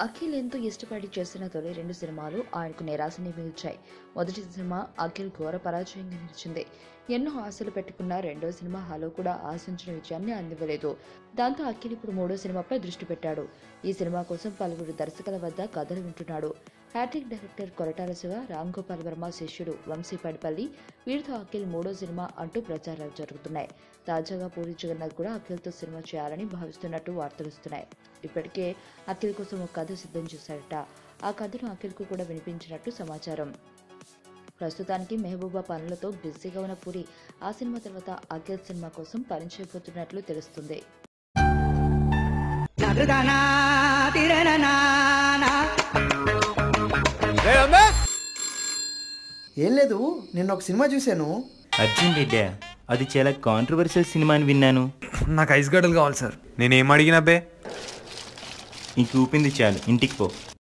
అఖిల్ ఎంతో ఇష్టపడి చేసిన తొలి రెండు సినిమాలు ఆయనకు నిరాశని మిగిల్చాయి మొదటి సినిమా అఖిల్ ఘోర పరాజయంగా నిలిచింది ఎన్నో ఆశలు పెట్టుకున్న రెండో సినిమా హలో కూడా ఆశించిన విజయాన్ని అందివ్వలేదు దాంతో అఖిల్ ఇప్పుడు మూడో సినిమాపై దృష్టి పెట్టాడు ఈ సినిమా కోసం పలువురు దర్శకుల వద్ద కథలు వింటున్నాడు హ్యాట్రిక్ డైరెక్టర్ కొరటాల శివ రామ్ గోపాల్ వర్మ శిష్యుడు వంశీ పడిపల్లి వీరితో అఖిల్ మూడో సినిమా అంటూ ప్రచారాలు జరుగుతున్నాయి తాజాగా పూరి జగన్నాథ్ కూడా అఖిల్తో సినిమా చేయాలని భావిస్తున్నట్టు వార్తలు వస్తున్నాయి ఇప్పటికే అఖిల్ కోసం ఒక కథ సిద్ధం చేశారట ఆ కథను అఖిల్కు కూడా వినిపించినట్టు సమాచారం ప్రస్తుతానికి మెహబూబా పనులతో బిజీగా ఉన్న పూరి ఆ సినిమా తర్వాత అఖిల్ సినిమా కోసం పనిచేయబోతున్నట్లు తెలుస్తుంది ఏం లేదు నిన్న ఒక సినిమా చూశాను అర్జున్ రెడ్డి అది చాలా కాంట్రవర్షియల్ సినిమా అని విన్నాను నాకు ఐస్ గడ్డలు కావాలి సార్ నేనేం అడిగినా బే ఇంక ఊపింది చాలు ఇంటికి పో